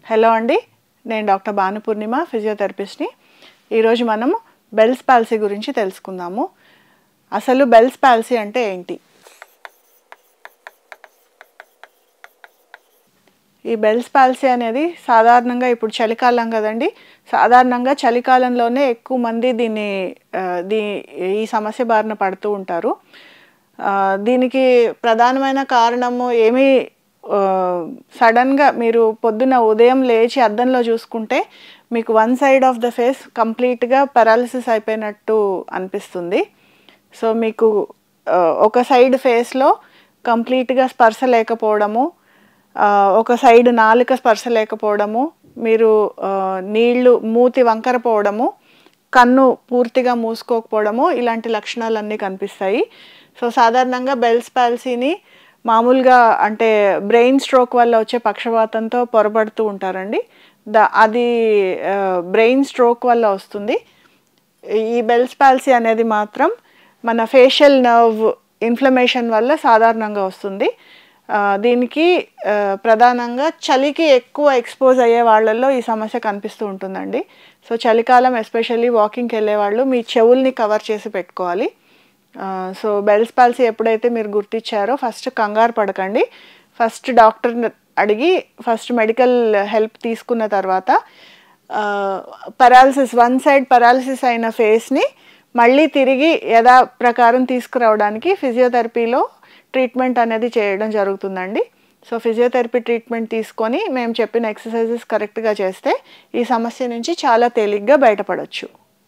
hello అండి నేను doctor భానుపూర్ణిమ ఫిజియోథెరపిస్ట్ని ఈరోజు మనం బెల్స్ పాలసీ గురించి తెలుసుకుందాము అసలు బెల్స్ పాలసీ అంటే ఏంటి ఈ బెల్స్ పాలసీ అనేది సాధారణంగా ఇప్పుడు చలికాలం కదండి సాధారణంగా చలికాలంలోనే ఎక్కువ మంది దీన్ని ఆ, దీ ఈ సమస్య బారిన పడుతూ ఉంటారు ఆ, దీనికి ప్రధానమైన కారణము ఏమీ ఆ, సడన్గా మీరు పొద్దున ఉదయం లేచి అద్దంలో చూసుకుంటే మీకు one side of the face కంప్లీట్గా పెరాలిసిస్ అయిపోయినట్టు అనిపిస్తుంది సో మీకు ఆ, ఒక సైడ్ ఫేస్లో కంప్లీట్గా స్పర్శ లేకపోవడము ఆ, ఒక సైడ్ నాలుక స్పర్శ లేకపోవడము మీరు ఆ, నీళ్లు మూతి వంకర పోవడము కన్ను పూర్తిగా మూసుకోకపోవడము ఇలాంటి లక్షణాలన్నీ కనిపిస్తాయి సో సాధారణంగా బెల్స్ పాలసీని మామూలుగా అంటే బ్రెయిన్ స్ట్రోక్ వల్ల వచ్చే పక్షవాతంతో పొరబడుతూ ఉంటారండి ద అది బ్రెయిన్ స్ట్రోక్ వల్ల వస్తుంది ఈ బెల్స్ పాలసీ అనేది మాత్రం మన ఫేషియల్ నర్వ్ ఇన్ఫ్లమేషన్ వల్ల సాధారణంగా వస్తుంది ఆ, దీనికి ఆ, ప్రధానంగా చలికి ఎక్కువ ఎక్స్పోజ్ అయ్యే వాళ్ళల్లో ఈ సమస్య కనిపిస్తూ ఉంటుందండి సో చలికాలం ఎస్పెషల్లీ వాకింగ్కి వెళ్ళే వాళ్ళు మీ చెవుల్ని కవర్ చేసి పెట్టుకోవాలి ఆ, సో బెల్స్ పాలసీ ఎప్పుడైతే మీరు గుర్తించారో ఫస్ట్ కంగారు పడకండి ఫస్ట్ డాక్టర్ అడిగి ఫస్ట్ మెడికల్ హెల్ప్ తీసుకున్న తర్వాత పెరాలసిస్ వన్ సైడ్ పెరాలసిస్ అయిన ఫేస్ని మళ్ళీ తిరిగి యథా ప్రకారం తీసుకురావడానికి ఫిజియోథెరపీలో ట్రీట్మెంట్ అనేది చేయడం జరుగుతుందండి సో ఫిజియోథెరపీ ట్రీట్మెంట్ తీసుకొని మేము చెప్పిన ఎక్సర్సైజెస్ కరెక్ట్గా చేస్తే ఈ సమస్య నుంచి చాలా తేలిగ్గా బయటపడవచ్చు